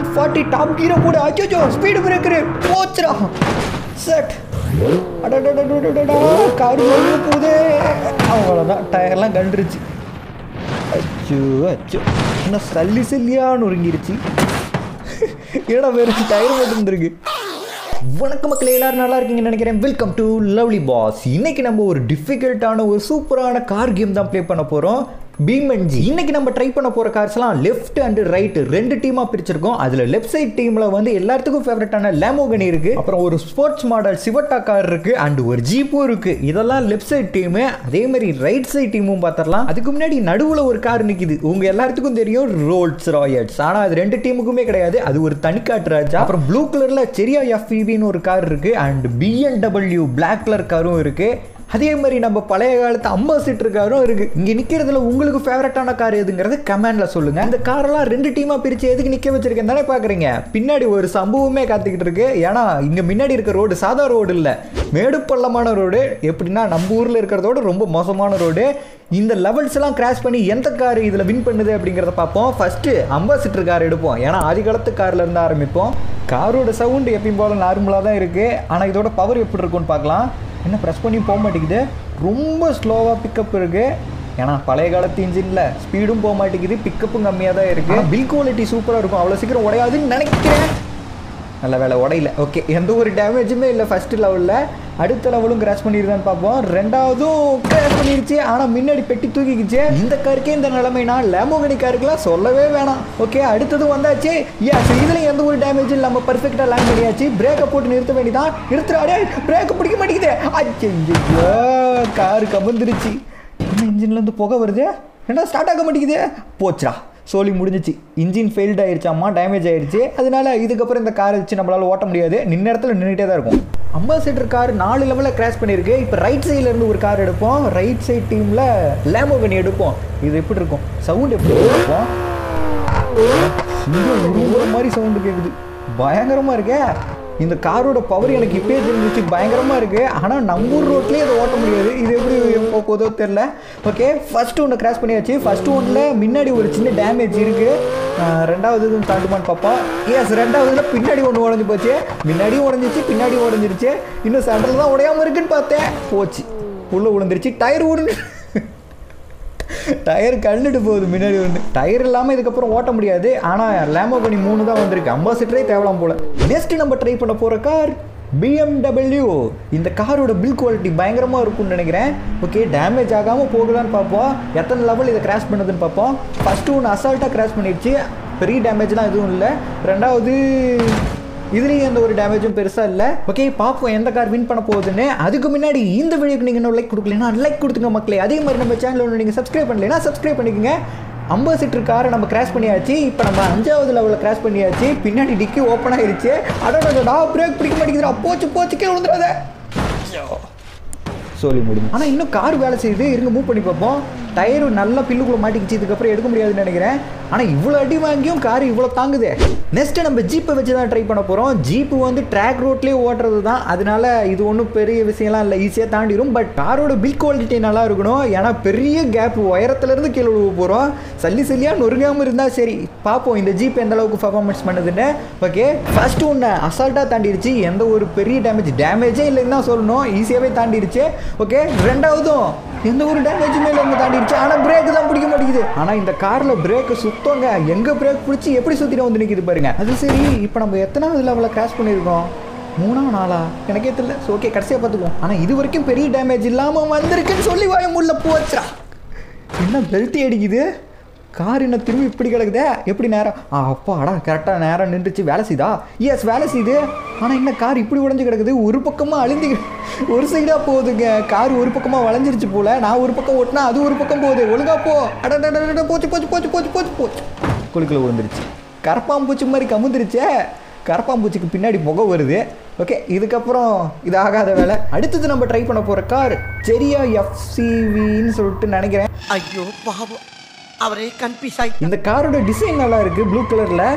forty top கீரை போடு அச்சோ ஸ்பீடு பிரேக்கரு போச்சுடா செட் அடடடடடடா காரு வெளியே போகுதே அவ்வளோதான் டயர்லாம் கண்டுருச்சு அச்சோ அச்சோ என்ன சல்லி சல்லியாக நொறுங்கிருச்சு ஏடா வெறும் டயர் மட்டும் இருக்கு வணக்கம் மக்களே எல்லாரும் நல்லா இருக்கீங்கன்னு நினைக்கிறேன் வெல்கம் டு லவ்லி பாஸ் இன்னைக்கு நம்ம ஒரு டிஃபிகல்ட்டான ஒரு சூப்பரான கார் கேம் தான் ப்ளே பண்ண போகிறோம் பீமன்ஜி இன்னைக்கு நம்ம ட்ரை பண்ண போகிற கார்ஸ்லாம் லெஃப்ட் அண்ட் ரைட் ரெண்டு டீமாக பிரிச்சிருக்கோம் அதில் லெஃப்ட் சைட் டீமில் வந்து எல்லாத்துக்கும் ஃபேவரட்டான லேமோகனி இருக்கு அப்புறம் ஒரு ஸ்போர்ட்ஸ் மாடல் சிவட்டா கார் இருக்கு அண்ட் ஒரு ஜீப்பும் இருக்கு இதெல்லாம் லெஃப்ட் சைட் டீமு அதே மாதிரி ரைட் சைட் டீமும் பார்த்துடலாம் அதுக்கு முன்னாடி நடுவில் ஒரு கார் நிற்கிது உங்க எல்லாத்துக்கும் தெரியும் ரோல்ஸ் ராயட்ஸ் ஆனால் அது ரெண்டு டீமுக்குமே கிடையாது அது ஒரு தனிக்காட்டு ராஜா அப்புறம் ப்ளூ கலர்ல செரியா எஃப்இபின்னு ஒரு கார் இருக்கு அண்ட் பிஎன்டபிள்யூ பிளாக் கலர் காரும் இருக்கு அதே மாதிரி நம்ம பழைய காலத்து அம்மா சீட்டு காரும் இருக்கு இங்க நிக்கிறதுல உங்களுக்கு ஃபேவரட்டான கார் எதுங்கிறது கமெண்ட்ல சொல்லுங்க இந்த காரெல்லாம் ரெண்டு டீமா பிரிச்சு எதுக்கு நிக்க வச்சிருக்கேன் தானே பாக்குறீங்க பின்னாடி ஒரு சம்பவமே காத்துக்கிட்டு இருக்கு ஏன்னா இங்க முன்னாடி இருக்க ரோடு சாதா ரோடு இல்ல மேடு பள்ளமான ரோடு எப்படின்னா நம்ம ஊர்ல இருக்கிறதோட ரொம்ப மோசமான ரோடு இந்த லெவல்ஸ் எல்லாம் கிராஷ் பண்ணி எந்த கார் இதுல வின் பண்ணுது அப்படிங்கிறத பார்ப்போம் ஃபர்ஸ்ட் அம்பாசிட்டர் கார் எடுப்போம் ஏன்னா ஆதி காலத்து கார்ல இருந்து ஆரம்பிப்போம் காரோட சவுண்ட் எப்பயும் போல நார்மலாக தான் இருக்கு ஆனா இதோட பவர் எப்படி இருக்கும்னு பார்க்கலாம் என்ன ப்ரெஸ் பண்ணி போக மாட்டேங்குது ரொம்ப ஸ்லோவாக பிக்கப் இருக்கு ஏன்னா பழைய காலத்து இன்ஜினில் ஸ்பீடும் போக மாட்டேங்குது பிக்கப்பும் கம்மியாக தான் இருக்கு பில் குவாலிட்டி சூப்பராக இருக்கும் அவ்வளோ சீக்கிரம் உடையாதுன்னு நினைக்கிறேன் நல்ல வேலை உடையில ஓகே எந்த ஒரு டேமேஜுமே இல்லை ஃபர்ஸ்ட் லெவலில் அடுத்த லெவலும் கிராஷ் பண்ணிருதான்னு பார்ப்போம் ரெண்டாவதும் கிராஷ் பண்ணிருச்சு ஆனால் முன்னாடி பெட்டி தூக்கிக்கிச்சு இந்த காருக்கே இந்த நிலைமைனா லேமோகனி காருக்குலாம் சொல்லவே வேணாம் ஓகே அடுத்தது வந்தாச்சு எஸ் இதில் எந்த ஒரு டேமேஜும் இல்லாமல் பர்ஃபெக்டாக லேண்ட் பண்ணியாச்சு பிரேக்கை போட்டு நிறுத்த வேண்டியதான் நிறுத்துறாடே பிரேக்கை பிடிக்க மாட்டேங்குது ஐயோ காரு கமந்துருச்சு என்ன இன்ஜின்லேருந்து புகை வருது என்ன ஸ்டார்ட் ஆக மாட்டேங்குது போச்சுடா சோலி முடிஞ்சிச்சு இன்ஜின் ஃபெயில்ட் ஆயிடுச்சாமா டேமேஜ் ஆயிடுச்சு அதனால இதுக்கப்புறம் இந்த காரை வச்சு நம்மளால ஓட்ட முடியாது நின்ன இடத்துல நின்றுட்டே தான் இருக்கும் அம்பாசிடர் கார் நாலு லெவலில் கிராஷ் பண்ணியிருக்கு இப்போ ரைட் சைடில் இருந்து ஒரு கார் எடுப்போம் ரைட் சைட் டீமில் லேமோகனி எடுப்போம் இது எப்படி இருக்கும் சவுண்ட் எப்படி இருக்கும் சிங்கம் உருவுற மாதிரி சவுண்டு கேட்குது பயங்கரமாக இருக்கே இந்த காரோட பவர் எனக்கு இப்பயே தெரிஞ்சிச்சு பயங்கரமாக இருக்குது ஆனால் நம்ம ஊர் ரோட்லேயே அதை ஓட்ட முடியாது இது எப்படி எப்போ போதோ தெரில ஓகே ஃபஸ்ட்டு ஒன்று கிராஷ் பண்ணியாச்சு ஃபஸ்ட்டு ஒன்றில் முன்னாடி ஒரு சின்ன டேமேஜ் இருக்குது ரெண்டாவது இதுவும் தாண்டுமான்னு பார்ப்போம் எஸ் ரெண்டாவதுல பின்னாடி ஒன்று உடஞ்சி போச்சு முன்னாடியும் உடஞ்சிச்சு பின்னாடி உடஞ்சிருச்சு இன்னும் சென்டரில் தான் உடையாமல் இருக்குன்னு பார்த்தேன் போச்சு உள்ளே விழுந்துருச்சு டயர் உடஞ்சு டயர் கழுந்துட்டு போகுது முன்னாடி வந்து டயர் இல்லாமல் இதுக்கப்புறம் ஓட்ட முடியாது ஆனால் லேமோகனி மூணு தான் வந்திருக்கு அம்பாசிட்டரே தேவலாம் போல நெக்ஸ்ட் நம்ம ட்ரை பண்ண போகிற கார் பிஎம்டபிள்யூ இந்த காரோட பில் குவாலிட்டி பயங்கரமாக இருக்கும்னு நினைக்கிறேன் ஓகே டேமேஜ் ஆகாமல் போகுதான்னு பார்ப்போம் எத்தனை லெவல் இதை கிராஷ் பண்ணுதுன்னு பார்ப்போம் ஃபஸ்ட்டு ஒன்று அசால்ட்டாக கிராஷ் பண்ணிடுச்சு பெரிய டேமேஜ்லாம் எதுவும் இல்லை ரெண்டாவது இதுலேயும் எந்த ஒரு டேமேஜும் பெருசாக இல்லை ஓகே பார்ப்போம் எந்த கார் வின் பண்ண போகுதுன்னு அதுக்கு முன்னாடி இந்த வீடியோக்கு நீங்கள் இன்னும் லைக் கொடுக்கலனா லைக் கொடுத்துங்க மக்களே அதே மாதிரி நம்ம சேனல் ஒன்று நீங்கள் சப்ஸ்கிரைப் பண்ணலைன்னா சப்ஸ்கிரைப் பண்ணிக்கோங்க அம்பாசிட்டர் காரை நம்ம கிராஷ் பண்ணியாச்சு இப்போ நம்ம அஞ்சாவது லெவலில் கிராஷ் பண்ணியாச்சு பின்னாடி டிக்கி ஓப்பன் ஆயிருச்சு அடடா பிரேக் பிடிக்க மாட்டேங்குதுடா போச்சு போச்சு கீழே விழுந்துடாத சொல்லி முடியும் ஆனால் இன்னும் கார் வேலை செய்யுது இருங்க மூவ் பண்ணி பார்ப்போம் டயரு நல்லா பில்லுக்குள்ளே மாட்டிக்கிச்சு இதுக்கப்புறம் எடுக்க முடியாதுன்னு நினைக்கிறேன் ஆனால் இவ்வளோ அடி வாங்கியும் கார் இவ்வளோ தாங்குது நெக்ஸ்ட்டு நம்ம ஜீப்பை வச்சு தான் ட்ரை பண்ண போகிறோம் ஜீப்பு வந்து ட்ராக் ரோட்லேயே ஓட்டுறது தான் அதனால இது ஒன்றும் பெரிய விஷயம்லாம் இல்லை ஈஸியாக தாண்டிடும் பட் காரோட பில் குவாலிட்டி நல்லா இருக்கணும் ஏன்னா பெரிய கேப் உயரத்துலேருந்து கீழே விழுவ போகிறோம் சல்லி சல்லியாக நொறுங்காமல் இருந்தால் சரி பார்ப்போம் இந்த ஜீப் எந்த அளவுக்கு பர்ஃபார்மன்ஸ் பண்ணுதுன்னு ஓகே ஃபர்ஸ்ட் ஒன்று அசால்ட்டாக தாண்டிடுச்சு எந்த ஒரு பெரிய டேமேஜ் டேமேஜே இல்லைன்னு தான் சொல்லணும் ஈஸியாகவே தாண்டிடுச்சு ஓகே ரெண்டாவதும் எந்த ஒரு டேமேஜுமே இல்லை தாண்டிடுச்சு ஆனால் பிரேக் தான் பிடிக்க மாட்டேங்குது ஆனால் இந்த காரில் பிரேக் சுத்தங்க எங்கே பிரேக் பிடிச்சி எப்படி சுற்றிட்டு வந்து நிற்கிது பாருங்க அது சரி இப்போ நம்ம எத்தனாவது லெவலில் கிராஷ் பண்ணியிருக்கோம் மூணாம் நாளா எனக்கே தெரியல ஸோ ஓகே கடைசியாக பார்த்துக்குவோம் ஆனால் இது வரைக்கும் பெரிய டேமேஜ் இல்லாமல் வந்திருக்குன்னு சொல்லி வாய முள்ள போச்சா என்ன பெல்ட்டி அடிக்குது கார் என்ன திரும்பி இப்படி கிடக்குதே எப்படி நேரம் ஆ அப்பாடா கரெக்டாக நேரம் நின்றுச்சு வேலை செய்தா எஸ் வேலை செய்யுது ஆனால் என்ன கார் இப்படி உடஞ்சி கிடக்குது ஒரு பக்கமாக அழிந்து ஒரு சைடாக போகுதுங்க கார் ஒரு பக்கமாக வளைஞ்சிருச்சு போல நான் ஒரு பக்கம் ஓட்டினா அது ஒரு பக்கம் போகுது ஒழுங்கா போ அடடட போச்சு போச்சு போச்சு போச்சு போச்சு போச்சு குழுக்கில் விழுந்துருச்சு கரப்பாம்பூச்சி மாதிரி கமுந்துருச்சே கரப்பாம்பூச்சிக்கு பின்னாடி புகை வருது ஓகே இதுக்கப்புறம் இது ஆகாத வேலை அடுத்தது நம்ம ட்ரை பண்ண போகிற கார் செரியா எஃப்சிவின்னு சொல்லிட்டு நினைக்கிறேன் ஐயோ பாவம் அவரே கன்ஃபியூஸ் ஆகி இந்த காரோட டிசைன் நல்லா இருக்கு ப்ளூ கலர்ல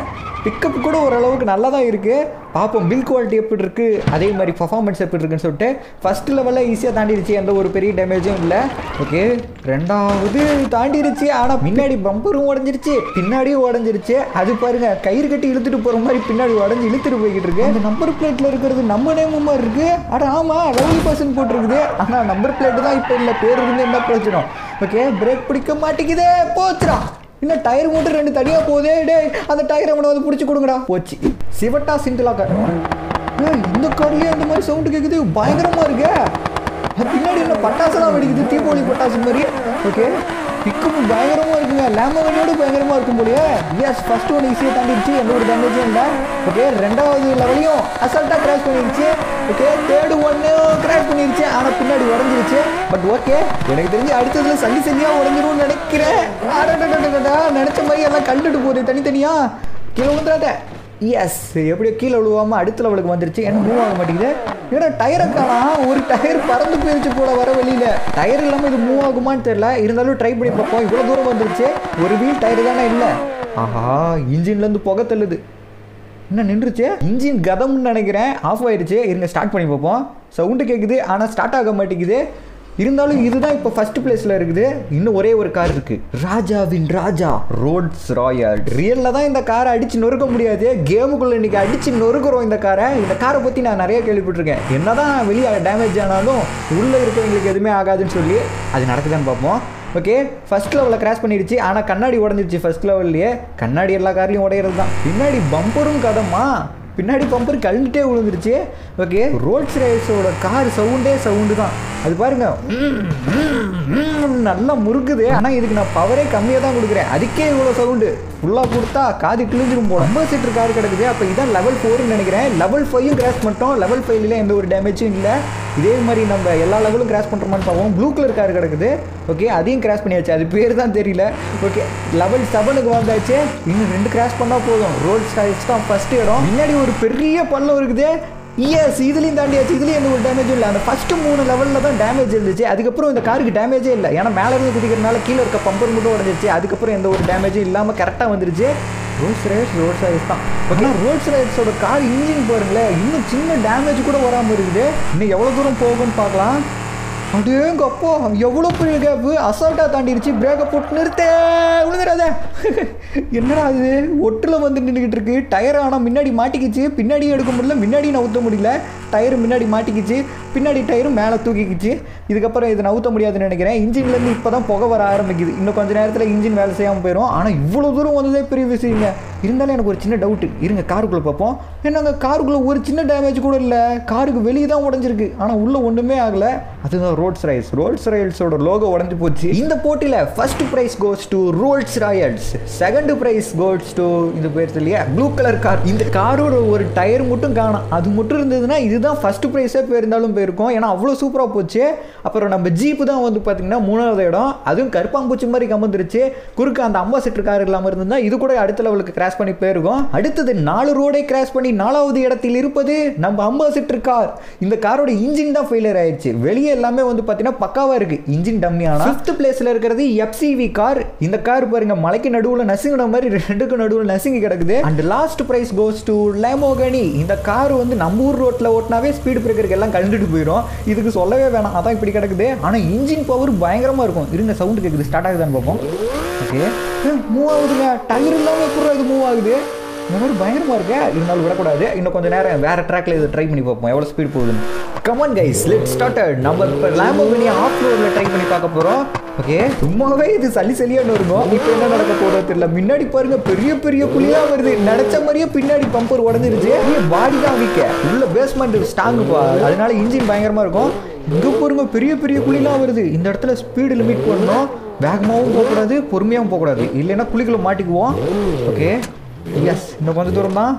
பிக்கப் கூட ஓரளவுக்கு நல்லா தான் இருக்குது பார்ப்போம் பில் குவாலிட்டி எப்படி இருக்குது அதே மாதிரி பர்ஃபார்மன்ஸ் எப்படி இருக்குன்னு சொல்லிட்டு ஃபர்ஸ்ட் லெவலில் ஈஸியாக தாண்டிடுச்சு எந்த ஒரு பெரிய டேமேஜும் இல்லை ஓகே ரெண்டாவது தாண்டிடுச்சு ஆனால் முன்னாடி பம்பரும் உடஞ்சிருச்சு பின்னாடியும் உடஞ்சிருச்சு அது பாருங்க கயிறு கட்டி இழுத்துட்டு போகிற மாதிரி பின்னாடி உடஞ்சி இழுத்துட்டு போய்கிட்டு இருக்கு அந்த நம்பர் பிளேட்டில் இருக்கிறது நம்ம நேம் மாதிரி இருக்கு அட ஆமாம் லெவலி பர்சன்ட் போட்டிருக்குது ஆனால் நம்பர் பிளேட் தான் இப்போ இல்லை பேர் இருந்து என்ன பிரச்சனை ஓகே பிரேக் பிடிக்க மாட்டேங்குதே போச்சுடா இன்னும் டயர் மட்டும் ரெண்டு தனியாக போகுதே டேய் அந்த டயர் அவனை வந்து பிடிச்சி கொடுங்கடா போச்சு சிவட்டா சிண்டிலா கார் ஏய், இந்த கார்லயே இந்த மாதிரி சவுண்டு கேட்குது பயங்கரமா இருக்கே அது பின்னாடி என்ன பட்டாசுலாம் வெடிக்குது தீபாவளி பட்டாசு மாதிரி ஓகே பிக்கப்பு பயங்கரமா இருக்குங்க லேம்பகனோட பயங்கரமா இருக்கும் போலயே எஸ் ஃபர்ஸ்ட் ஒன் ஈஸியாக தாண்டிடுச்சு எந்த ஒரு டேமேஜும் இல்லை ஓகே ரெண்டாவது லெவலையும் அசால்ட்டாக கிராஷ் பண்ணிடுச்சு ஓகே தேர்டு ஒன்று கிராஷ் பண்ணிடுச்சு ஆனால் பின்னாடி உடஞ்சிருச்சு பட் ஓகே எனக்கு தெரிஞ்சு அடுத்ததுல சல்லி சல்லியாக உடஞ்சிரும்னு நினைக்கிறேன் அடடடடடடா, நினைச்ச மாதிரி எல்லாம் கண்டுட்டு போகுது தனித்தனியா கீழே விழுந்துடாத எஸ் எப்படியோ கீழே விழுவாம அடுத்த லெவலுக்கு வந்துருச்சு என்ன மூவ் ஆக மாட்டேங்குது ஏன்னா டயரை காணா ஒரு டயர் பறந்து போயிருச்சு போல வர வெளியில டயர் இல்லாமல் இது மூவ் ஆகுமான்னு தெரியல இருந்தாலும் ட்ரை பண்ணி பார்ப்போம் இவ்வளோ தூரம் வந்துருச்சு ஒரு வீல் டயர் தானே இல்லை ஆஹா இன்ஜின்லேருந்து புகை தள்ளுது என்ன நின்றுச்சு இன்ஜின் கதம்னு நினைக்கிறேன் ஆஃப் ஆயிடுச்சு இருங்க ஸ்டார்ட் பண்ணி பார்ப்போம் சவுண்டு கேட்குது ஆனால் ஸ்டார்ட் ஆக மாட்டேங்குது இருந்தாலும் இதுதான் இப்போ ஃபர்ஸ்ட் பிளேஸில் இருக்குது இன்னும் ஒரே ஒரு கார் இருக்கு ராஜாவின் ராஜா ரோட்ஸ் ராயல் ரியலில் தான் இந்த காரை அடிச்சு நொறுக்க முடியாது கேமுக்குள்ள இன்னைக்கு அடிச்சு நொறுக்குறோம் இந்த காரை இந்த காரை பற்றி நான் நிறைய கேள்விப்பட்டிருக்கேன் என்னதான் வெளியே டேமேஜ் ஆனாலும் உள்ளே இருக்கவங்களுக்கு எதுவுமே ஆகாதுன்னு சொல்லி அது நடக்குதான்னு பார்ப்போம் ஓகே ஃபர்ஸ்ட் லெவலில் கிராஷ் பண்ணிடுச்சு ஆனால் கண்ணாடி உடஞ்சிருச்சு ஃபர்ஸ்ட் லெவல்லையே கண்ணாடி எல்லா கார்லையும் உடையிறது தான் பின்னாடி பம்பரும் கதமா பின்னாடி பம்பர் கழுந்துட்டே விழுந்துருச்சு ஓகே ரோட்ஸ் ரேஸோட கார் சவுண்டே சவுண்டு தான் அது பாருங்க ம், ம், ம், நல்லா முறுக்குது ஆனால் இதுக்கு நான் பவரே கம்மியாக தான் கொடுக்குறேன் அதுக்கே இவ்வளோ சவுண்டு ஃபுல்லாக கொடுத்தா காது கிழிஞ்சிரும் போல ரொம்ப சீட்டர் கார் கிடக்குது அப்போ இதான் லெவல் ஃபோர்னு நினைக்கிறேன் லெவல் ஃபைவும் கிராஸ் பண்ணிட்டோம் லெவல் ஃபைவ்ல எந்த ஒரு டேமேஜும் இல்லை இதே மாதிரி நம்ம எல்லா லெவலும் கிராஸ் பண்ணுறோமான்னு பார்ப்போம் ப்ளூ கலர் கார் கிடக்குது ஓகே அதையும் கிராஸ் பண்ணியாச்சு அது பேர் தான் தெரியல ஓகே லெவல் செவனுக்கு வந்தாச்சு இன்னும் ரெண்டு கிராஸ் பண்ணால் போதும் ரோட் ஸ்டைல்ஸ் தான் ஃபர்ஸ்ட் இடம் முன்னாடி ஒரு பெரிய பள்ளம் இருக்குது எஸ் இதுலேயும் தாண்டியாச்சு இதுலேயும் எந்த ஒரு டேமேஜும் இல்லை அந்த ஃபஸ்ட்டு மூணு லெவலில் தான் டேமேஜ் இருந்துச்சு அதுக்கப்புறம் இந்த காருக்கு டேமேஜே இல்லை ஏன்னா மேலே இருந்து குதிக்கிறனால கீழே இருக்க பம்பர் மட்டும் உடஞ்சிருச்சு அதுக்கப்புறம் எந்த ஒரு டேமேஜும் இல்லாமல் கரெக்டாக வந்துருச்சு ரோல்ஸ் ரைஸ் ரோல்ஸ் ரைஸ் தான் ஓகே ரோல்ஸ் ரைஸோட கார் இன்ஜின் பாருங்களேன் இன்னும் சின்ன டேமேஜ் கூட வராமல் இருக்குது இன்னும் எவ்வளோ தூரம் போகும்னு பார்க்கலாம் அடேங்க அப்பா எவ்வளோ பெரிய கேப்பு அசால்ட்டாக தாண்டிடுச்சு பிரேக்கை போட்டு நிறுத்தே விழுந்துடாத என்னடா இது ஒட்டில் வந்து நின்றுக்கிட்டு இருக்கு டயர் ஆனால் முன்னாடி மாட்டிக்கிச்சு பின்னாடியும் எடுக்க முடியல முன்னாடியும் நவுத்த முடியல டயர் முன்னாடி மாட்டிக்கிச்சு பின்னாடி டயரும் மேலே தூக்கிக்கிச்சு இதுக்கப்புறம் இதை நவுத்த முடியாதுன்னு நினைக்கிறேன் இன்ஜின்லேருந்து இப்போ தான் புகை வர ஆரம்பிக்குது இன்னும் கொஞ்ச நேரத்தில் இன்ஜின் வேலை செய்யாமல் போயிடும் ஆனால் இவ்வளோ தூரம் வந்ததே பெரிய விஷயங்க இருந்தாலும் எனக்கு ஒரு சின்ன டவுட்டு இருங்க காருக்குள்ளே பார்ப்போம் என்னங்க காருக்குள்ளே ஒரு சின்ன டேமேஜ் கூட இல்லை காருக்கு வெளியே தான் உடஞ்சிருக்கு ஆனால் உள்ளே ஒன்றுமே ஆகலை அதுதான் ரோல்ஸ் ராயல்ஸ் ரோல்ஸ் ராயல்ஸோட லோகோ உடஞ்சி போச்சு இந்த போட்டியில் first prize goes to Rolls Royals second prize goes to இது பேர் இல்லையா ப்ளூ கலர் கார் இந்த காரோட ஒரு டயர் மட்டும் காணும் அது மட்டும் இருந்ததுன்னா இதுதான் ஃபர்ஸ்ட் ப்ரைஸே போயிருந்தாலும் போயிருக்கும் ஏன்னா அவ்வளோ சூப்பராக போச்சு அப்புறம் நம்ம ஜீப்பு தான் வந்து பார்த்தீங்கன்னா மூணாவது இடம் அதுவும் கருப்பாம்பூச்சி மாதிரி கமந்துருச்சு குறுக்க அந்த அம்பாசிட்டர் கார் இல்லாமல் இருந்திருந்தா இது கூட அடுத்த லெவலுக்கு கிராஸ் பண்ணி போயிருக்கும் அடுத்தது நாலு ரோடை கிராஸ் பண்ணி நாலாவது இடத்தில் இருப்பது நம்ம அம்பாசிட்டர் கார் இந்த காரோட இன்ஜின் தான் ஃபெயிலியர் ஆயிடுச்சு வெளியே எல்லாமே வந்து பார்த்தீங்கன்னா பக்காவாக இருக்கு இன்ஜின் டம்மியான ஃபிஃப்த் பிளேஸில் இருக்கிறது எஃப்சிவி கார் இந்த கார் பாருங்க மலைக்கு நடுவில் நசுங்கின மாதிரி ரெண்டுக்கு நடுவில் நசுங்கி கிடக்குது and last prize goes to Lamborghini இந்த கார் வந்து நம்ம ஊர் ரோட்டில் ஓட்டினாவே ஸ்பீடு பிரேக்கருக்கு எல்லாம் கழுந்துட்டு போயிடும் இதுக்கு சொல்லவே வேணாம் அதான் இப்படி கிடக்குது ஆனால் இன்ஜின் பவர் பயங்கரமாக இருக்கும் இருங்க சவுண்டு கேட்குது ஸ்டார்ட் ஆகுதான்னு பார்ப்போம் ஓகே மூவ் ஆகுதுங்க டயர் இல்லாமல் எப்படி இது மூவ் ஆகுது இந்த மாதிரி பயங்கரமாக இருக்கு இருந்தாலும் விடக்கூடாது இன்னும் கொஞ்சம் நேரம் வேற ட்ராக்ல இதை ட்ரை பண்ணி பார்ப்போம் எவ்வளோ ஸ்பீட் போகுதுன்னு கமான் கைஸ் லெட் ஸ்டார்டட் நம்ம இப்போ லேம்போகினி ஆஃப் ரோடில் ட்ரை பண்ணி பார்க்க போகிறோம் ஓகே சும்மாவே இது சளி சளியாக இருக்கும் இப்போ என்ன நடக்க போகிறோம் தெரியல முன்னாடி பாருங்க பெரிய பெரிய குழியாக வருது நினச்ச மாதிரியே பின்னாடி பம்பர் உடஞ்சிருச்சு பாடி தான் வீக்க உள்ள பேஸ்மெண்ட் ஸ்ட்ராங்கு அதனால இன்ஜின் பயங்கரமாக இருக்கும் இங்கே பாருங்க பெரிய பெரிய குழிலாம் வருது இந்த இடத்துல ஸ்பீடு லிமிட் பண்ணணும் வேகமாகவும் போகக்கூடாது பொறுமையாகவும் போகக்கூடாது இல்லைன்னா குழிக்குள்ள மாட்டிக்குவோம் ஓகே எஸ் இன்னும் கொஞ்சம் தூரம் தான்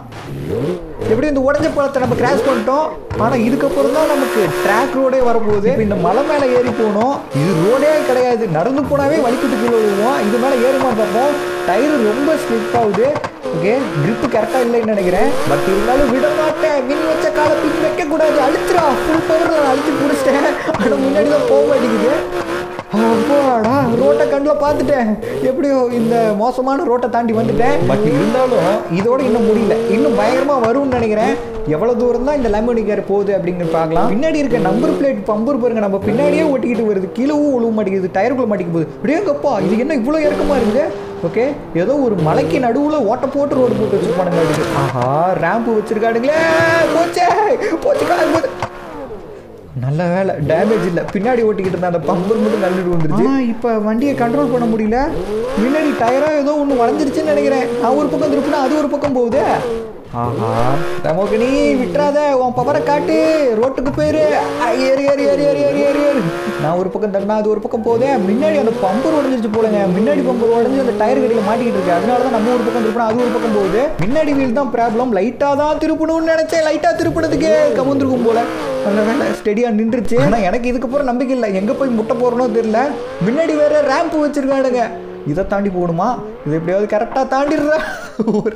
எப்படி இந்த உடஞ்ச பழத்தை நம்ம கிராஸ் பண்ணிட்டோம் ஆனால் இதுக்கப்புறம் தான் நமக்கு ட்ராக் ரோடே வரப்போகுது இப்போ இந்த மலை மேலே ஏறி போகணும் இது ரோடே கிடையாது நடந்து போனாவே வலிக்கிட்டு கீழே விழுவோம் இது மேலே ஏறுமா பார்ப்போம் டயர் ரொம்ப ஸ்லிப் ஆகுது ஓகே grip கரெக்டாக இல்லைன்னு நினைக்கிறேன் பட் இருந்தாலும் விட மாட்டேன் மின் வச்ச காலை பின் வைக்கக்கூடாது அழுத்துறா ஃபுல் பவரில் நான் அழுத்தி பிடிச்சிட்டேன் ஆனால் முன்னாடி தான் போக மாட்டேங்குது அப்பாடா ரோட்டை கண்ணில் பார்த்துட்டேன் எப்படியோ இந்த மோசமான ரோட்டை தாண்டி வந்துட்டேன் பட் இருந்தாலும் இதோட இன்னும் முடியல இன்னும் பயங்கரமா வரும்னு நினைக்கிறேன் எவ்வளவு தூரம் தான் இந்த லேம்போனிகார் போகுது அப்படிங்கிறது பார்க்கலாம் பின்னாடி இருக்க நம்பர் பிளேட் பம்பர் பாருங்க நம்ம பின்னாடியே ஓட்டிக்கிட்டு வருது கீழவும் உழுவ மாட்டேங்குது டயருக்குள்ள மாட்டேங்க போகுது அப்படியேங்கப்பா இது என்ன இவ்வளோ இறக்கமா இருக்குது ஓகே ஏதோ ஒரு மலைக்கு நடுவில் ஓட்ட போட்டு ரோடு போட்டு வச்சிருப்பானுங்க ஆஹா ரேம்பு வச்சிருக்கானுங்களே போச்சே போச்சு கார் போச்சு நல்ல வேலை டேமேஜ் இல்லை பின்னாடி ஓட்டிக்கிட்டு இருந்த அந்த பம்பர் மட்டும் கல்லிட்டு வந்துருச்சு இப்போ வண்டியை கண்ட்ரோல் பண்ண முடியல முன்னாடி டயராக ஏதோ ஒன்று வளைஞ்சிருச்சுன்னு நினைக்கிறேன் நான் ஒரு பக்கம் திருப்பினா அது ஒரு பக்கம் போகுது ஆஹா நமக்கு நீ விட்டுறாத உன் பவரை காட்டு ரோட்டுக்கு போயிரு ஆ, ஏறு ஏறு ஏறு ஏறு ஏறு ஏறு ஏறு நான் ஒரு பக்கம் தட்டினா அது ஒரு பக்கம் போதே முன்னாடி அந்த பம்பர் உடஞ்சிருச்சு போலங்க முன்னாடி பம்பர் உடஞ்சி அந்த டயர் கடையில் மாட்டிக்கிட்டு இருக்கு அதனால தான் நம்ம ஒரு பக்கம் திருப்பினா அது ஒரு பக்கம் போகுது முன்னாடி வீல் தான் ப்ராப்ளம் லைட்டாக தான் திருப்பணும்னு நினைச்சேன் லைட்டாக திருப்பினதுக்கே கமுந்திருக்கும் போல நல்ல வேலை ஸ்டெடியாக நின்றுச்சு ஆனால் எனக்கு இதுக்கு போகிற நம்பிக்கை இல்லை எங்கே போய் முட்டை போகிறனோ தெரியல முன்னாடி வேற ரேம்ப் வச்சிருக்கானுங்க இதை தாண்டி போகணுமா இதை எப்படியாவது கரெக்டாக தாண்டிடுறா ஒரு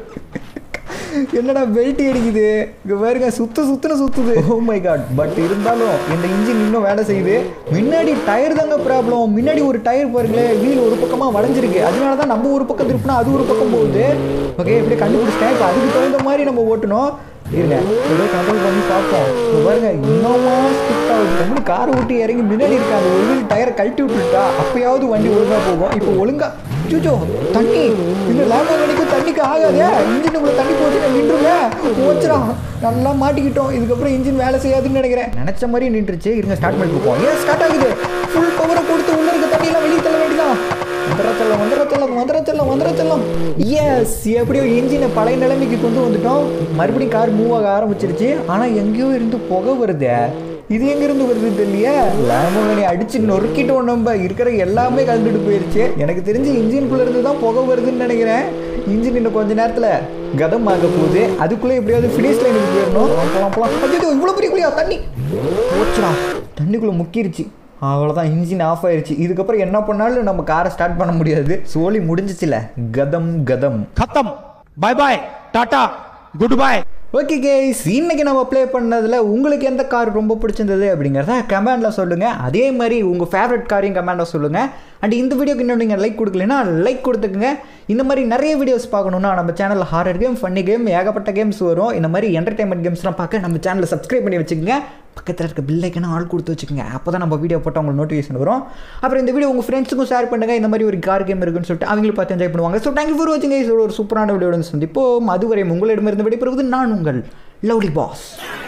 என்னடா பெல்ட் அடிக்குது இங்க பாருங்க சுத்து சுத்துன்னு சுத்துது ஓ மை காட் பட் இருந்தாலும் இந்த இன்ஜின் இன்னும் வேலை செய்யுது முன்னாடி டயர் தாங்க ப்ராப்ளம் முன்னாடி ஒரு டயர் பாருங்களேன் வீல் ஒரு பக்கமா வளைஞ்சிருக்கு அதனால தான் நம்ம ஒரு பக்கம் திருப்பினா அது ஒரு பக்கம் போகுது ஓகே இப்படி கண்டுபிடிச்சிட்டேன் இப்போ அதுக்கு தகுந்த மாதிரி நம்ம ஓட்டணும் இருங்க ஏதோ கண்ட்ரோல் பண்ணி பார்ப்போம் இப்போ பாருங்க இன்னுமா ஸ்கிப் ஆகுது நம்ம காரை விட்டு இறங்கி முன்னாடி இருக்க அந்த ஒரு வீல் டயரை கழட்டி விட்டுட்டா அப்பயாவது வண்டி ஒழுங்கா போகும் இப்போ ஒழுங்கா சுச்சோ தண்ணி இந்த லேம்போ தண்ணிக்கு ஆகாதே இன்ஜினுக்குள்ள தண்ணி போச்சுன்னா நின்றுங்க போச்சுடா நல்லா மாட்டிக்கிட்டோம் இதுக்கப்புறம் இன்ஜின் வேலை செய்யாதுன்னு நினைக்கிறேன் நினைச்ச மாதிரி நின்றுச்சு இருங்க ஸ்டார்ட் பண்ணி போவோம் ஏன் ஸ்டார்ட் ஆகுது ஃபுல் பவரை கொடுத்து உள்ள இருக்க தண்ணியெல்லாம் வெளியே தள்ள வேண்டியதான் வந்துடச்சல்லம் வந்துடச்சல்லம் வந்துடச்சல்லம் வந்துடச்சல்லம் எஸ் எப்படியோ இன்ஜினை பழைய நிலைமைக்கு கொண்டு வந்துட்டோம் மறுபடியும் கார் மூவ் ஆக ஆரம்பிச்சிருச்சு ஆனால் எங்கேயோ இருந்து புகை வருதே இது எங்க இருந்து வருது தெரியலையே லேமோனி அடிச்சு நொறுக்கிட்டோம் நம்ம இருக்கிற எல்லாமே கலந்துட்டு போயிருச்சு எனக்கு தெரிஞ்சு இன்ஜின்குள்ள இருந்து தான் புகை வருதுன்னு நினைக்கிறேன் இன்ஜின் இன்னும் கொஞ்ச நேரத்தில் கதம் ஆக போகுது அதுக்குள்ளே எப்படியாவது ஃபினிஷ் லைனுக்கு போயிடணும் போலாம் போலாம் ஐயோ இவ்வளோ பெரிய குழியா தண்ணி போச்சுடா தண்ணிக்குள்ளே முக்கிருச்சு அவ்வளோதான் இன்ஜின் ஆஃப் ஆயிருச்சு இதுக்கப்புறம் என்ன பண்ணாலும் நம்ம காரை ஸ்டார்ட் பண்ண முடியாது சோலி முடிஞ்சிச்சுல கதம் கதம் खत्म बाय बाय टाटा गुड बाय ஓகே கேஸ் இன்னைக்கு நம்ம ப்ளே பண்ணதில் உங்களுக்கு எந்த கார் ரொம்ப பிடிச்சிருந்தது அப்படிங்கிறத கமெண்டில் சொல்லுங்கள் அதே மாதிரி உங்கள் ஃபேவரட் காரையும் கமெண்டில் சொல்லுங்கள் அண்ட் இந்த வீடியோக்கு இன்னும் நீங்கள் லைக் கொடுக்கலனா லைக் கொடுத்துக்குங்க இந்த மாதிரி நிறைய வீடியோஸ் பார்க்கணுன்னா நம்ம சேனலில் ஹாரர் கேம் ஃபன்னி கேம் ஏகப்பட்ட கேம்ஸ் வரும் இந்த மாதிரி என்டர்டைன்மெண்ட் கேம்ஸ்லாம் பார்க்க நம்ம சேனலை சப்ஸ்கிரைப் பண்ணி வச்சுக்கோங்க பக்கத்தில் இருக்க பில்லைக்கான ஆள் கொடுத்து வச்சுக்கோங்க அப்போ தான் நம்ம வீடியோ போட்டால் உங்களுக்கு நோட்டிஃபிகேஷன் வரும் அப்புறம் இந்த வீடியோ உங்கள் ஃப்ரெண்ட்ஸுக்கும் ஷேர் பண்ணுங்கள் இந்த மாதிரி ஒரு கார் கேம் இருக்குன்னு சொல்லிட்டு அவங்களும் பார்த்து என்ஜாய் பண்ணுவாங்க ஸோ தேங்க்யூ ஃபார் வாட்சிங் ஒரு சூப்பரான வீடியோ சந்திப்போம் அதுவரை உங்களிடமிருந்து விடைபெறுவது நான் உங்கள் லவ்லி பாஸ்